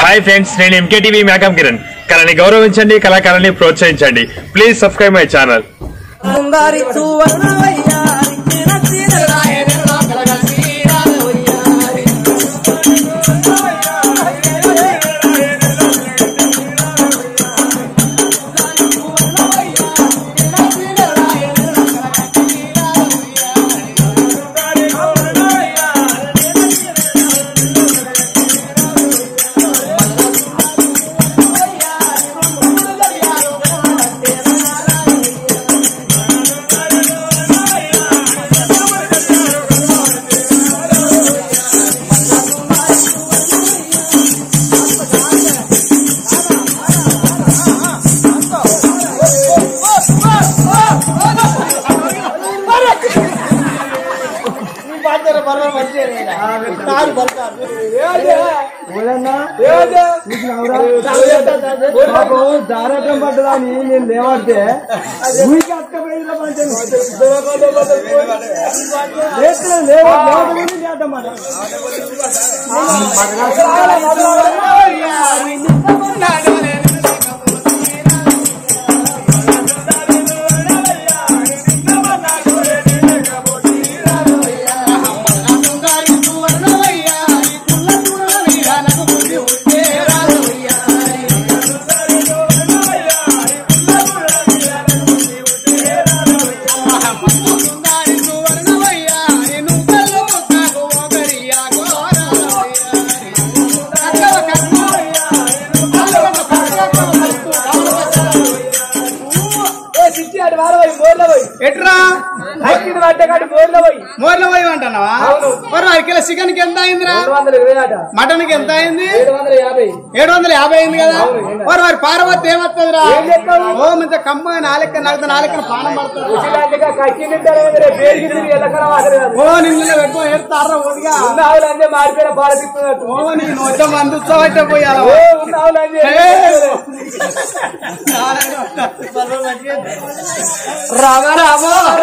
Hi friends నేను MKTV Mekam Kiran కళని గౌరవించండి కళాకారాన్ని ప్రోత్సహించండి ప్లీజ్ సబ్స్క్రైబ్ మై ఛానల్ బంగారి తువ్వనవయ్యారి తిరతిరలాయనెల్లో కలగసీరాలవయ్యారి. దారాటం పడ్డదాని నేను లేవాడితే ఊరికి అట్టపోయిందా బంగారి తువ్వనవయ్యారి కుల్లతువనవయ్యాలకు బుద్ధి ఉంటేరాలవయ్యారి. బంగారి తువ్వనవయ్యారి నువ్వెల్లో ముక్కకు ఒకరియా గోరాలవయ్యారి. కక్కవ కక్కవయ్యారి నువ్వెల్లో ముక్కకు మస్తు ఎట్రా హైకిడ్ పట్టగాడి బోర్లో పోయి మోర్ల పోయి అంటున్నావా మరి అరకిలో చికెన్ కి ఎంత అయిందిరా రెండు వందల ఇరవై ఆట మటన్ కి ఎంత అయింది ఏడు వందల యాభై ఏడు వందల యాభై అయింది కదా మరి వారి పార్వతి ఏమవుతుందిరా ఏం చెప్తావు? ఓ ఇంత కమ్మ నాలుక నలక నాలుక పానం పడుతుంది ఇలాంటిగా కక్కింది తెలవదు పేరుకి ఎల్లకరం ఆఖరి కాదు ఓ నిన్ను ఎక్కువ ఏడుతారా ఓడిగా ఉన్న ఆవులంటే మారిపోయిన పాలకిస్తున్నట్టు ఓ నీ నొచ్చ మందుతో పోయాలా ఓ ఉన్న ఆవులంటే రామ రామ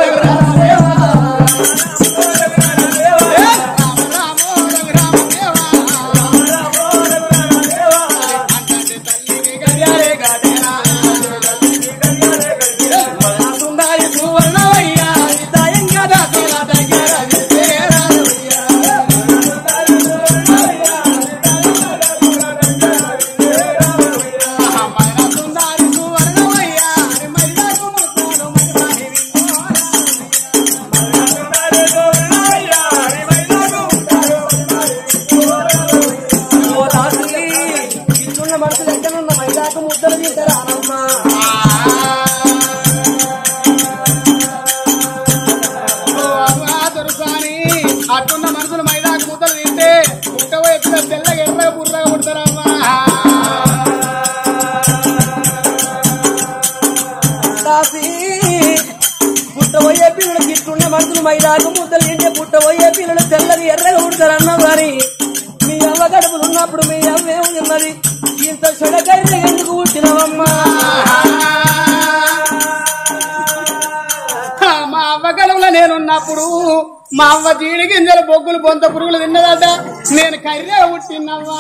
సుందరి సువర్ణవయ్యారి దయంగా దాసిన దగ్గర సుందరి సువర్ణవయ్యారి మైదాకు ముక్కలు ఇచ్చున్న మనసులు ఎక్కడున్న మైదాకు ముద్దలు తింటారా అమ్మా అట్టున్న మనుషులు మైదాకు ముద్దలు తింటే పుట్టవో ఎప్పుడు తెల్లగా ఎర్రగా బుర్రగా పుడతారమ్మా దాసి పుట్టబోయే పిల్లలు గిట్లున్న మనసులు మైదాకు ముద్దలు తింటే పుట్టబోయే పిల్లలు తెల్లని ఎర్రగా ఉడతారన్న మరి మీ అవ్వ గడుపులు ఉన్నప్పుడు మీ అవ్వ ఏమున్నది ఇంత చెడకైతే ఎందుకు పుట్టినవమ్మా మా అవ్వ గడవలో నేనున్నప్పుడు మా అవ్వ జీడి గింజలు బొగ్గులు బొంత పురుగులు తిన్నదట నేను కర్రే పుట్టినవ్వా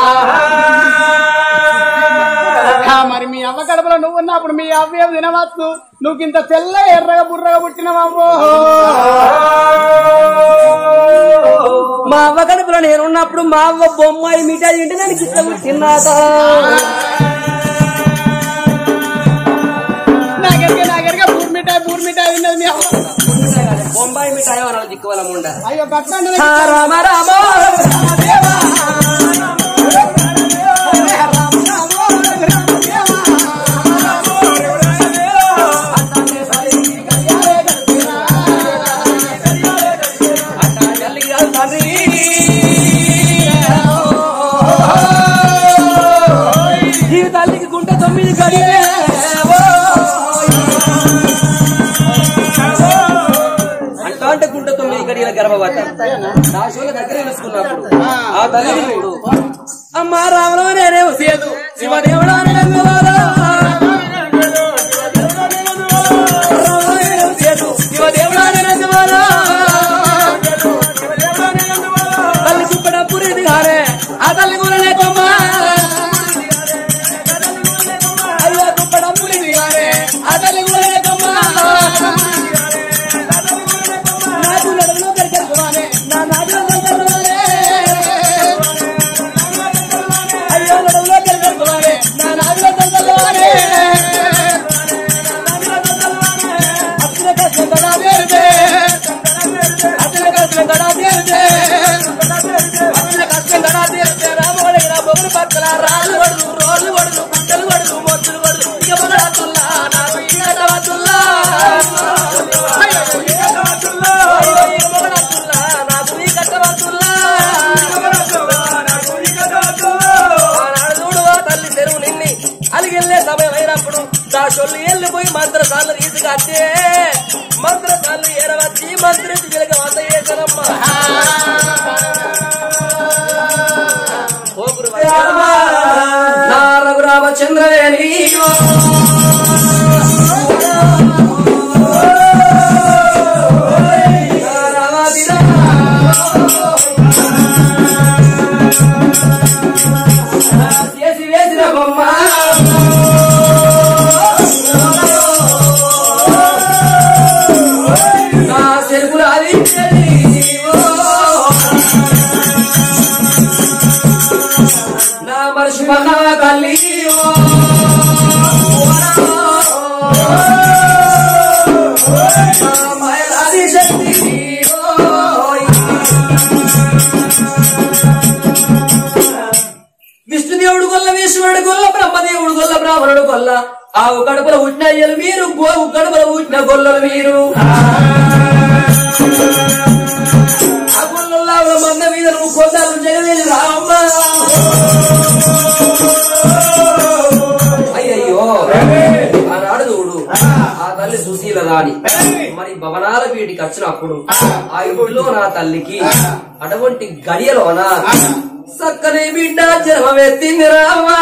ఆ, మరి మీ అవ్వ గడపలో నువ్వు ఉన్నప్పుడు మీ అవ్వ ఏం తినవచ్చు నువ్వు ఇంత తెల్ల ఎర్రగా బుర్రగా పుట్టినవమ్మో మా అవ్వ గడుపులో నేనున్నప్పుడు మా అవ్వ బొమ్మాయి మిఠాయి తింటే నేను గిట్ల పుట్టినాదా నాకెరగా నాకెరగా బూర్ మిఠాయి బూర్ మిఠాయి తిన్నది మీ అవ్వ బొంబాయి మిఠాయి అనాలి దిక్కువలం ఉండ అయ్యో కట్టండి రామ రామ ఈ తల్లికి గుండె తొమ్మిది గడియే అంటా అంటే గుండె తొమ్మిది గడియల గర్భవత దాశువుల దగ్గర తెలుసుకున్నప్పుడు ఆ తల్లి చూడు అమ్మా రామరామ నేనే సేదు శివదేవుడా అని రంగవారా. రామరామ సేదు శివదేవుడా అని రంగవారా. తల్లి చుప్పడ పురిది గారే ఆ తల్లి గురలే కొమ్మ ఎవరి పక్కల రాళ్ళు వడులు రోడ్లు వడులు గుంటలు వడులు మొత్తులు వడులు ఇక మొదలవుతుల్లా నాకు ఈ కట్టవతుల్లా అయ్యో ఇక మొదలవుతుల్లా నాకు ఈ కట్టవతుల్లా ఆనాడు చూడు ఆ తల్లి చెరువు నిన్ని అలిగెళ్ళే సమయం అయినప్పుడు దాసొల్లు వెళ్ళిపోయి మంత్రసార్లు తీసుకొచ్చే మంత్రసార్లు ఏరవచ్చి మంత్రించి వెలుగ వంద చేశారమ్మా ఓ గురువా. నా రఘురామచంద్రవేణి చేసి వేసిన బొమ్మ నా చెరుకు రాలి నా మనిషి మహా తల్లి మాయలాది శక్తి విష్ణుదేవుడు గొల్ల విష్ణుడు గొల్ల బ్రహ్మదేవుడు గొల్ల బ్రాహ్మణుడు గొల్ల ఆవు కడుపులో పుట్టిన అయ్యలు మీరు గోవు కడుపులో పుట్టిన గొల్లలు మీరు ఆ గొల్లల్లో ఆవుల మంద మీద నువ్వు కొన్నాళ్ళు జగవేలి రామ్మ అయ్యయ్యో ఆనాడు చూడు ఆ తల్లి సుశీల రాణి మరి భవనాల వీటికి వచ్చినప్పుడు ఆ ఇంటిలో నా తల్లికి అటువంటి గడియలోన సక్కని బిడ్డ జన్మమెత్తింది రామా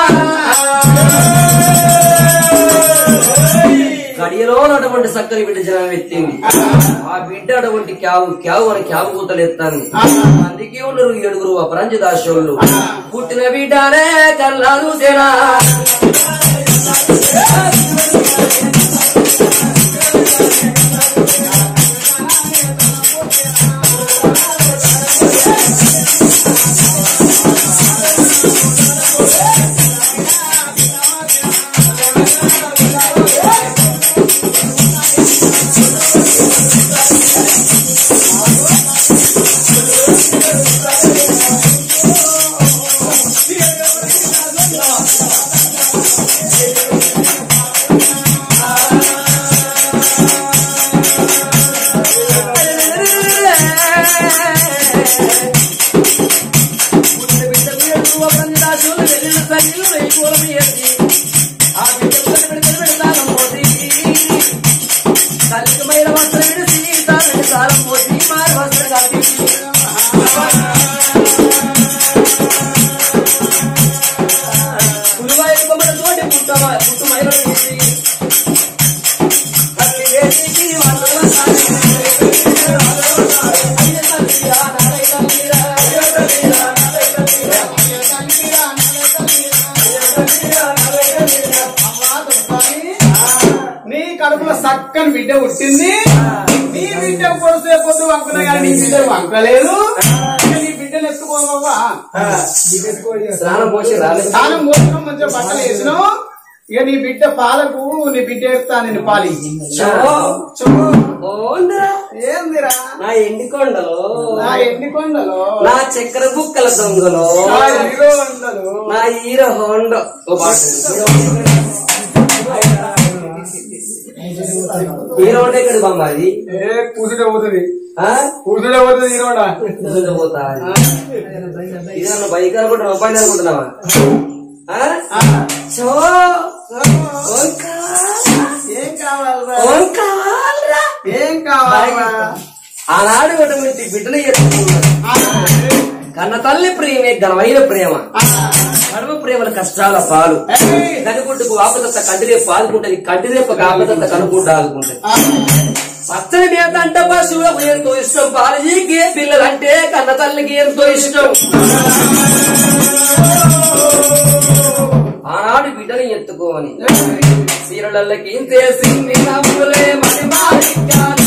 గడియలో అటువంటి సక్కని బిడ్డ జనం ఎత్తింది ఆ బిడ్డ అటువంటి క్యావు క్యావు అని క్యావు కూతలు ఎత్తాను అందుకే ఉన్నారు ఏడుగురు అపరంజి దాసోళ్ళు పుట్టిన బిడ్డనే కల్లా చూసేనా నీ కడుపులో చక్కని బిడ్డ పుట్టింది నీ బిడ్డ కొడితే పొద్దు వంకున్నా కానీ నీ బిడ్డ వంకలేదు ఇక నీ బిడ్డను ఎత్తుకోవా స్నానం పోసి రాలేదు స్నానం పోసినాం మంచిగా బట్టలు వేసినావు ఇక నీ బిడ్డ పాలకు నీ బిడ్డ ఎత్తా నేను పాలి ఓందిరా ఏందిరా నా ఎండి కొండలో నా ఎండి కొండలో నా చక్కెర బుక్కల దొంగలో నా హీరో వందలు నా హీరో హోండో ఓ పాట హీరో హోండా ఇక్కడ బామ్మాది ఏ కూతుడే పోతుంది ఆ? కూతుడే పోతుంది హీరోడా ముందుకు పోతా ఇది నన్ను బైక్ అనుకుంటున్నావా పైన అనుకుంటున్నావా ఆ? సో, ఓంకా, ఏం కావాలరా ఓంకా రా. ఏం కావాలరా ఆనాడు అటువంటి బిడ్డలు ఎత్తుకున్నాడు కన్న తల్లి ప్రేమే ఘనమైన ప్రేమ కడమ ప్రేమల కష్టాల పాలు కనుకుంటుకు ఆపదత్త కంటిరేపు ఆదుకుంటది కంటిరేపు ఆపదత్త కనుకుంటూ ఆదుకుంటది పచ్చని నేత అంటే పశువులకు ఎంతో ఇష్టం పాలజీకి పిల్లలంటే కన్న తల్లికి ఎంతో ఇష్టం ఆనాడు బిడ్డని ఎత్తుకోని సీరలకి చేసింది నవ్వులే మరి మాణిక్యాలు.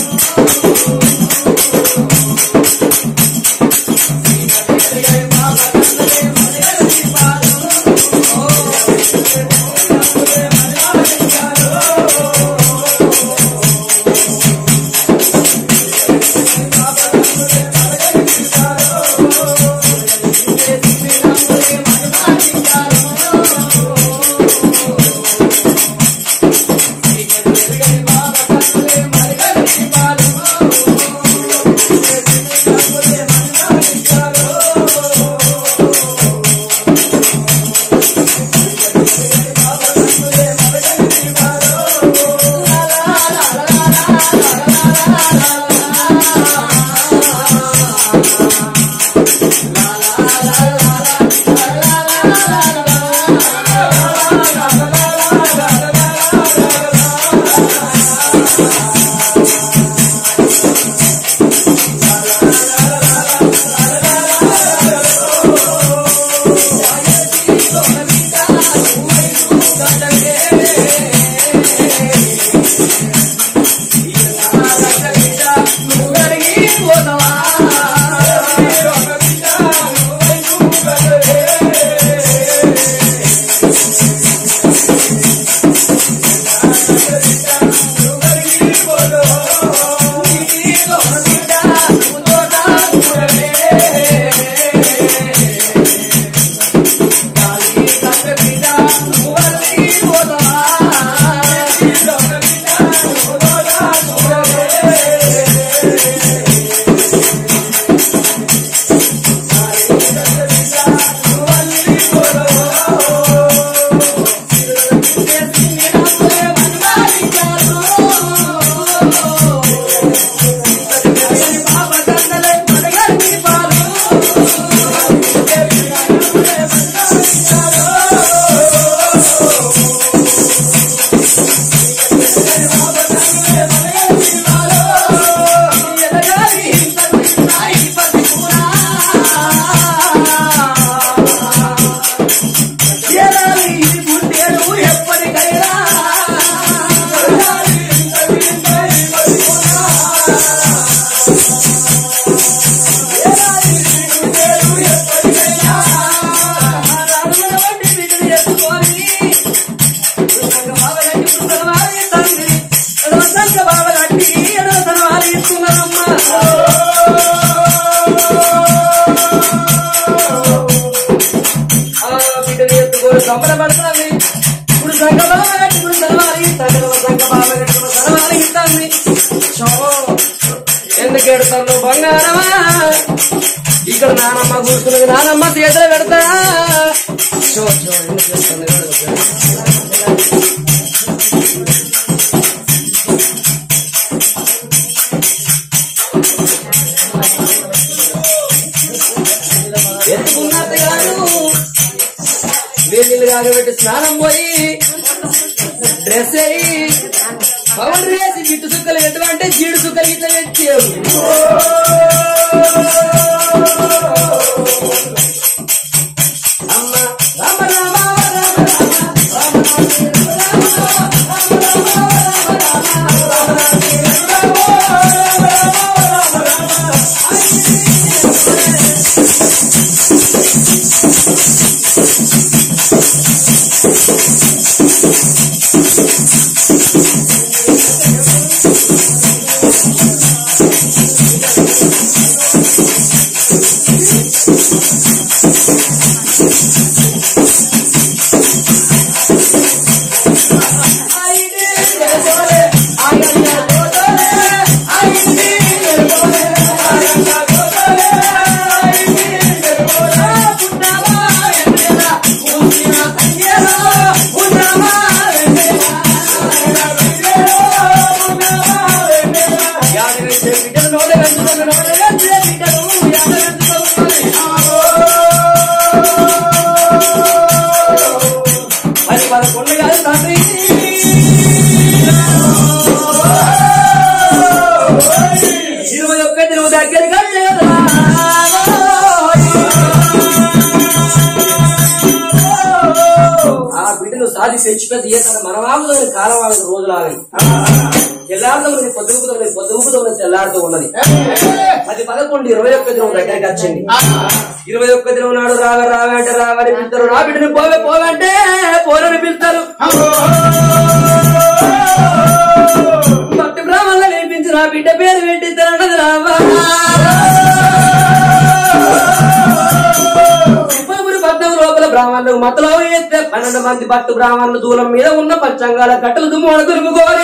ఊరు సంబరపడుతుంది ఇప్పుడు సంగమా ఇప్పుడు సరవాలి సంగమ సంగమా సరవాలి ఇస్తుంది ఎందుకు ఎడతాను బంగారమా ఇక్కడ నానమ్మ కూర్చున్నది నానమ్మ చేతులు పెడతా షో షో ఎందుకు చేస్తుంది? ఎత్తుకున్నది కాదు వేళ్ళు కాగబెట్టి స్నానం పోయి డ్రెస్ అయ్యి పవన్ వేసి జిట్టు సుక్కలు ఎటువంటి జీడు సుక్కలు ఇట్లా పెట్టావు అమ్మ రామ రామ రామ రామ అది పదకొండు కాదు తండ్రి ఇరవై ఒక్క నువ్వు దగ్గరగా ఆ బిడ్డను సాధి తెచ్చిపెద్ద ఈతన మనవాగుదని కాలం ఆగదు రోజులాగని తెల్లారుతో ఉన్నది పొద్దుముకుతో ఉన్నది పొద్దుముకుతో ఉన్నది తెల్లారుతో ఉన్నది అది పదకొండు ఇరవై ఒక్క దినం దగ్గరికి వచ్చింది ఇరవై ఒక్క దినం నాడు రావ రావ అంటే రావని పిలుతారు నా బిడ్డను పోవే పోవంటే పోరని పిలుతారు భక్తి బ్రాహ్మణులు వినిపించి నా బిడ్డ పేరు పెట్టి తిరణది రావా ఇప్పటిప్పుడు పద్నం లోపల బ్రాహ్మణులు మతలో ఎత్తే పన్నెండు మంది భక్తు బ్రాహ్మణులు దూరం మీద ఉన్న పంచాంగాల కట్టలు దుమ్ము దురుపుకోవాలి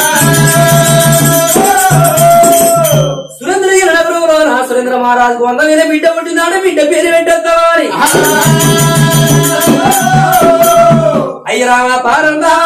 సురేంద్ర నగరంలో నా సురేంద్ర మహారాజు వంద మీద బిడ్డ పుట్టిందాడు బిడ్డ పేరు పెట్టేస్తామని అయ్యరా పారందా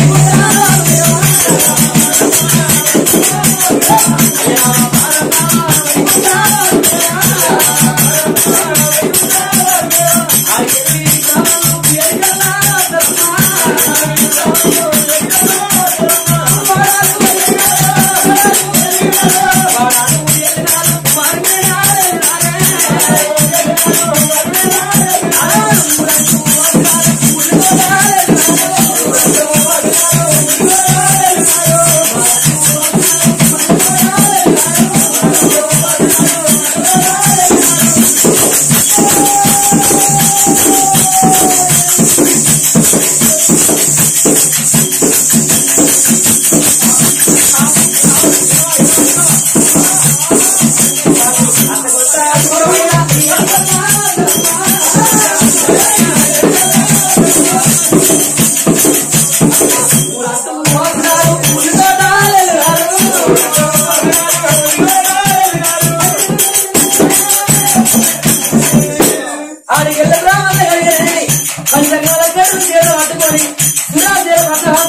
పంచకాల కట్టు చేరు పట్టుకొని సురా చేరు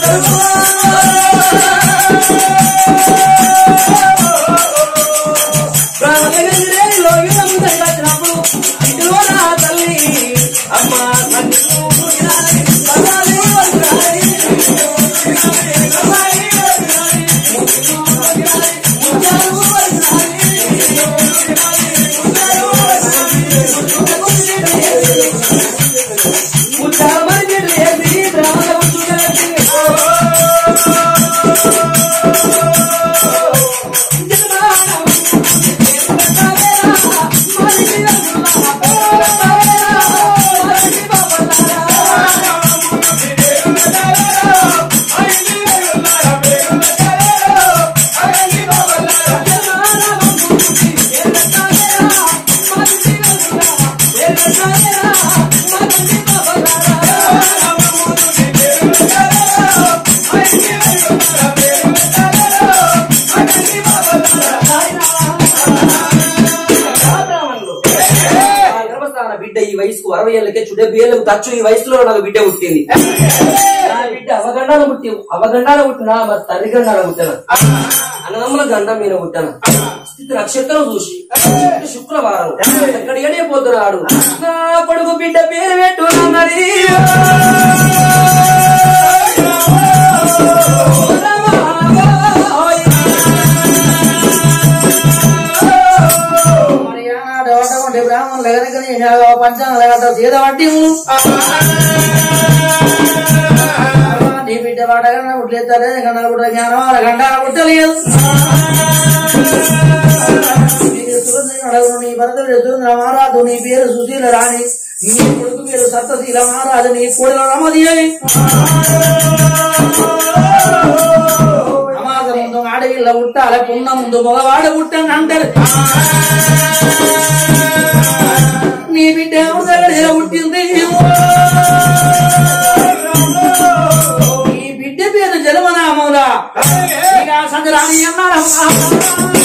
వచ్చినప్పుడు ఇంటిలో నా తల్లి అమ్మ తల్లి వయసుకు అరవై ఏళ్ళకే చుడే బియ్యలకు తచ్చు ఈ వయసులో నాకు బిడ్డ పుట్టింది నా బిడ్డ అవగండాల పుట్టి అవగండాల పుట్టినా మరి తల్లి గండాల పుట్టాను అన్నదమ్ముల గండం మీద పుట్టాను స్థితి నక్షత్రం చూసి శుక్రవారం ఎక్కడ ఏడే పోతున్నాడు నా కొడుకు బిడ్డ పేరు పెట్టు అన్నది మరి ఆనాడు ఓటకుంటే బ్రాహ్మణులు ఎగరగని పంచాంగ గంట సీత పట్టి నీ బిడ్డ వాడగన్న పుట్లేస్తారే గంటల పుట్ట జ్ఞానం వాళ్ళ గంటాల పుట్టలేదు నీకు సుగంధం అడగను నీ భర్త సురేంద్ర మహారాజు నీ పేరు సుశీల రాణి నీ కొడుకు పేరు సప్తశీల మహారాజు నీ కోడిల రమదేవి అమాస ముందు ఆడవిల్ల పుట్టాలి పున్న ముందు మగవాడ పుట్టని అంటారు నీ బిడ్డ ఎవరి దగ్గర పుట్టింది ఈ బిడ్డ పేరు జలమనామౌరా సంగరాణి అన్నారమ్మా